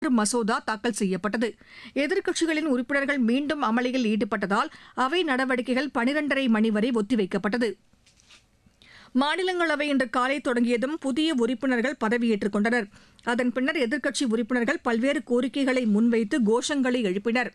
மசோதா தாக்கல் செய்யப்பட்டது எதிர்க்கட்சிகளின் உறுப்பினர்கள் மீண்டும் அமளியில் ஈடுபட்டதால் அவை நடவடிக்கைகள் பனிரெண்டரை மணி வரை ஒத்திவைக்கப்பட்டது மாநிலங்களவை இன்று காலை தொடங்கியதும் புதிய உறுப்பினர்கள் பதவியேற்றுக் கொண்டனர் அதன் பின்னர் எதிர்க்கட்சி உறுப்பினர்கள் பல்வேறு கோரிக்கைகளை முன்வைத்து கோஷங்களை எழுப்பினர்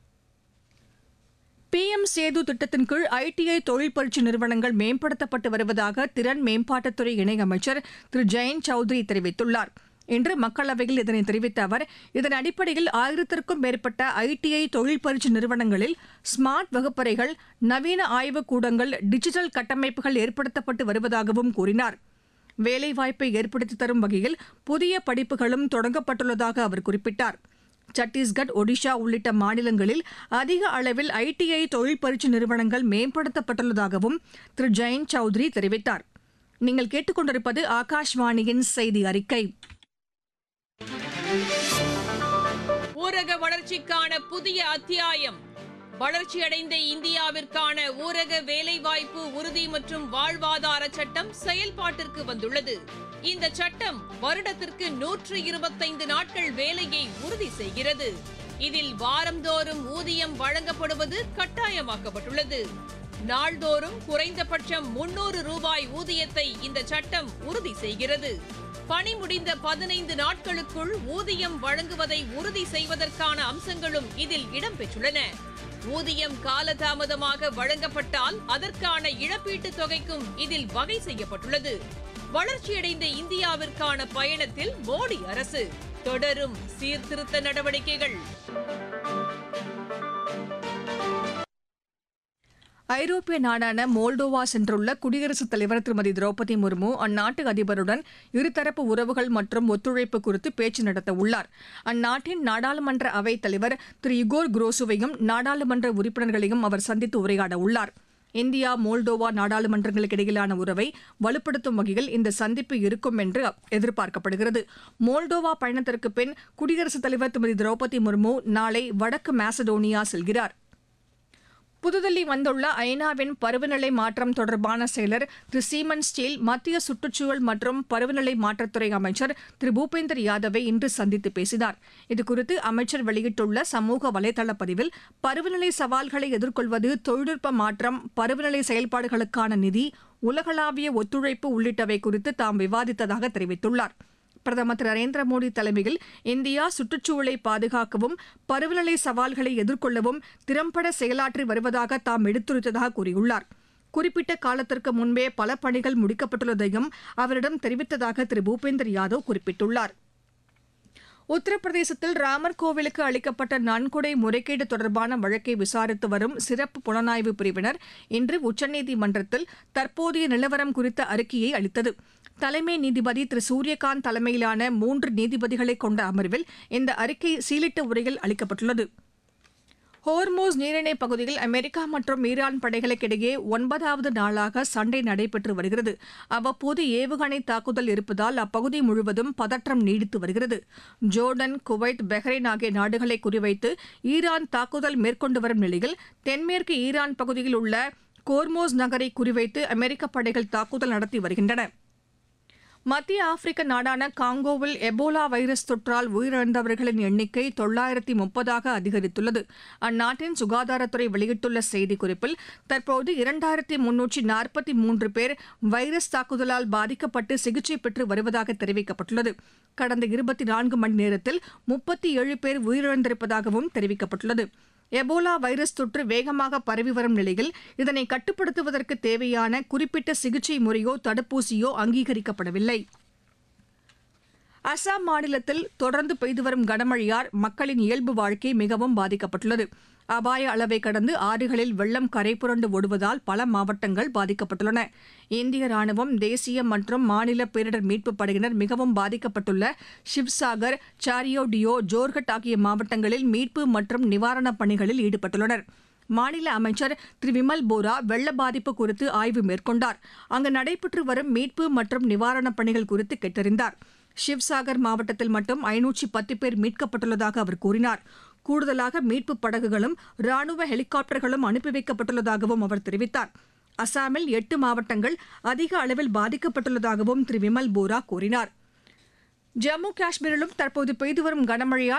பிஎம் சேது திட்டத்தின் கீழ் ஐடிஐ தொழில் பயிற்சி நிறுவனங்கள் மேம்படுத்தப்பட்டு வருவதாக திறன் மேம்பாட்டுத்துறை இணையமைச்சர் திரு ஜெயந்த் சௌத்ரி தெரிவித்துள்ளார் இன்று மக்களவையில் இதனை தெரிவித்த அவர் இதன் அடிப்படையில் ஆயிரத்திற்கும் மேற்பட்ட ஐடிஐ தொழில் பயிற்சி நிறுவனங்களில் ஸ்மார்ட் வகுப்பறைகள் நவீன ஆய்வுக் கூடங்கள் டிஜிட்டல் கட்டமைப்புகள் ஏற்படுத்தப்பட்டு வருவதாகவும் கூறினார் வேலைவாய்ப்பை ஏற்படுத்தி தரும் வகையில் புதிய படிப்புகளும் தொடங்கப்பட்டுள்ளதாக அவர் குறிப்பிட்டார் சத்தீஸ்கர் ஒடிஷா உள்ளிட்ட மாநிலங்களில் அதிக அளவில் ஐடிஐ தொழில் பயிற்சி நிறுவனங்கள் மேம்படுத்தப்பட்டுள்ளதாகவும் திரு ஜெயந்த் சௌத்ரி தெரிவித்தார் நீங்கள் கேட்டுக்கொண்டிருப்பது ஆகாஷ்வாணியின் செய்தி அறிக்கை ஊரக வளர்ச்சிக்கான புதிய அத்தியாயம் வளர்ச்சியடைந்த இந்தியாவிற்கான ஊரக வேலைவாய்ப்பு உறுதி மற்றும் வாழ்வாதார சட்டம் செயல்பாட்டிற்கு வந்துள்ளது இந்த சட்டம் வருடத்திற்கு நூற்று இருபத்தைந்து நாட்கள் வேலையை உறுதி செய்கிறது இதில் வாரந்தோறும் ஊதியம் வழங்கப்படுவது கட்டாயமாக்கப்பட்டுள்ளது நாள்தோறும் குறைந்தபட்சம் முன்னூறு ரூபாய் ஊதியத்தை இந்த சட்டம் உறுதி செய்கிறது பணி முடிந்த பதினைந்து நாட்களுக்குள் ஊதியம் வழங்குவதை உறுதி செய்வதற்கான அம்சங்களும் இதில் இடம்பெற்றுள்ளன ஊதியம் காலதாமதமாக வழங்கப்பட்டால் அதற்கான இழப்பீட்டுத் தொகைக்கும் இதில் வகை செய்யப்பட்டுள்ளது வளர்ச்சியடைந்த இந்தியாவிற்கான பயணத்தில் மோடி அரசு தொடரும் சீர்திருத்த நடவடிக்கைகள் ஐரோப்பிய நாடான மோல்டோவா சென்றுள்ள குடியரசுத் தலைவர் திருமதி திரௌபதி முர்மு அந்நாட்டு அதிபருடன் இருதரப்பு உறவுகள் மற்றும் ஒத்துழைப்பு குறித்து பேச்சு நடத்த உள்ளார் அந்நாட்டின் நாடாளுமன்ற அவைத் தலைவர் திரு இகோர் குரோசுவையும் நாடாளுமன்ற உறுப்பினர்களையும் அவர் சந்தித்து உரையாட உள்ளார் இந்தியா மோல்டோவா நாடாளுமன்றங்களுக்கு இடையிலான உறவை வலுப்படுத்தும் வகையில் இந்த சந்திப்பு இருக்கும் என்று எதிர்பார்க்கப்படுகிறது மோல்டோவா பயணத்திற்கு பின் குடியரசுத் தலைவர் திருமதி திரௌபதி முர்மு நாளை வடக்கு மாசடோனியா செல்கிறார் புதுதில்லி வந்துள்ள ஐநாவின் பருவநிலை மாற்றம் தொடர்பான செயலர் திரு சீமன் ஸ்டீல் மத்திய சுற்றுச்சூழல் மற்றும் பருவநிலை மாற்றத்துறை அமைச்சர் திரு பூபேந்தர் யாதவை இன்று சந்தித்து பேசினார் இதுகுறித்து அமைச்சர் வெளியிட்டுள்ள சமூக வலைதள பதிவில் பருவநிலை சவால்களை எதிர்கொள்வது தொழில்நுட்ப மாற்றம் பருவநிலை செயல்பாடுகளுக்கான நிதி உலகளாவிய ஒத்துழைப்பு உள்ளிட்டவை குறித்து தாம் விவாதித்ததாக தெரிவித்துள்ளார் பிரதமர் திரு நரேந்திர மோடி தலைமையில் இந்தியா சுற்றுச்சூழலை பாதுகாக்கவும் பருவநிலை சவால்களை எதிர்கொள்ளவும் திறம்பட செயலாற்றி வருவதாக தாம் எடுத்துரைத்ததாக கூறியுள்ளார் குறிப்பிட்ட காலத்திற்கு முன்பே பல பணிகள் முடிக்கப்பட்டுள்ளதையும் அவரிடம் தெரிவித்ததாக திரு பூபேந்தர் யாதவ் குறிப்பிட்டுள்ளார் உத்தரப்பிரதேசத்தில் ராமர் கோவிலுக்கு அளிக்கப்பட்ட நன்கொடை முறைகேடு தொடர்பான வழக்கை விசாரித்து வரும் சிறப்பு புலனாய்வு பிரிவினர் இன்று உச்சநீதிமன்றத்தில் தற்போதைய நிலவரம் குறித்த அறிக்கையை அளித்தது தலைமை நீதிபதி திரு சூரியகாந்த் தலைமையிலான மூன்று நீதிபதிகளை கொண்ட அமர்வில் இந்த அறிக்கை சீலிட்ட உரையில் அளிக்கப்பட்டுள்ளது ஹோர்மோஸ் நீரிணை பகுதியில் அமெரிக்கா மற்றும் ஈரான் படைகளுக்கிடையே ஒன்பதாவது நாளாக சண்டை நடைபெற்று வருகிறது அவ்வப்போது ஏவுகணை தாக்குதல் இருப்பதால் அப்பகுதி முழுவதும் பதற்றம் நீடித்து வருகிறது ஜோர்டன் குவைத் பஹ்ரைன் ஆகிய நாடுகளை குறிவைத்து ஈரான் தாக்குதல் மேற்கொண்டு வரும் நிலையில் தென்மேற்கு ஈரான் பகுதியில் உள்ள கோர்மோஸ் நகரை குறிவைத்து அமெரிக்க படைகள் தாக்குதல் நடத்தி வருகின்றன மத்திய ஆப்பிரிக்க நாடான காங்கோவில் எபோலா வைரஸ் தொற்றால் உயிரிழந்தவர்களின் எண்ணிக்கை தொள்ளாயிரத்தி முப்பதாக அதிகரித்துள்ளது அந்நாட்டின் சுகாதாரத்துறை வெளியிட்டுள்ள செய்திக்குறிப்பில் தற்போது இரண்டாயிரத்தி முன்னூற்றி நாற்பத்தி மூன்று பேர் வைரஸ் தாக்குதலால் பாதிக்கப்பட்டு சிகிச்சை பெற்று வருவதாக தெரிவிக்கப்பட்டுள்ளது கடந்த இருபத்தி நான்கு மணி நேரத்தில் முப்பத்தி ஏழு பேர் உயிரிழந்திருப்பதாகவும் தெரிவிக்கப்பட்டுள்ளது எபோலா வைரஸ் தொற்று வேகமாக பரவி வரும் நிலையில் இதனை கட்டுப்படுத்துவதற்கு தேவையான குறிப்பிட்ட சிகிச்சை முறையோ தடுப்பூசியோ அங்கீகரிக்கப்படவில்லை அசாம் மாநிலத்தில் தொடர்ந்து பெய்து வரும் கனமழையால் மக்களின் இயல்பு வாழ்க்கை மிகவும் பாதிக்கப்பட்டுள்ளது அபாய அளவை கடந்து ஆறுகளில் வெள்ளம் கரைபுரண்டு ஓடுவதால் பல மாவட்டங்கள் பாதிக்கப்பட்டுள்ளன இந்திய ராணுவம் தேசிய மற்றும் மாநில பேரிடர் மீட்புப் படையினர் மிகவும் பாதிக்கப்பட்டுள்ள ஷிவ்சாகர் சாரியோடியோ ஜோர்ஹட் ஆகிய மாவட்டங்களில் மீட்பு மற்றும் நிவாரணப் பணிகளில் ஈடுபட்டுள்ளனர் மாநில அமைச்சர் திரு விமல் போரா வெள்ள பாதிப்பு குறித்து ஆய்வு மேற்கொண்டார் அங்கு நடைபெற்று வரும் மீட்பு மற்றும் நிவாரணப் பணிகள் குறித்து கேட்டறிந்தார் ஷிவ்சாகர் மாவட்டத்தில் மட்டும் ஐநூற்றி பத்து பேர் மீட்கப்பட்டுள்ளதாக அவர் கூறினார் கூடுதலாக மீட்புப் படகுகளும் ராணுவ ஹெலிகாப்டர்களும் அனுப்பி வைக்கப்பட்டுள்ளதாகவும் அவர் தெரிவித்தார் அசாமில் எட்டு மாவட்டங்கள் அதிக அளவில் பாதிக்கப்பட்டுள்ளதாகவும் திரு விமல் போரா கூறினார் ஜம்மு காஷ்மீரிலும் தற்போது பெய்து வரும் கனமழையால்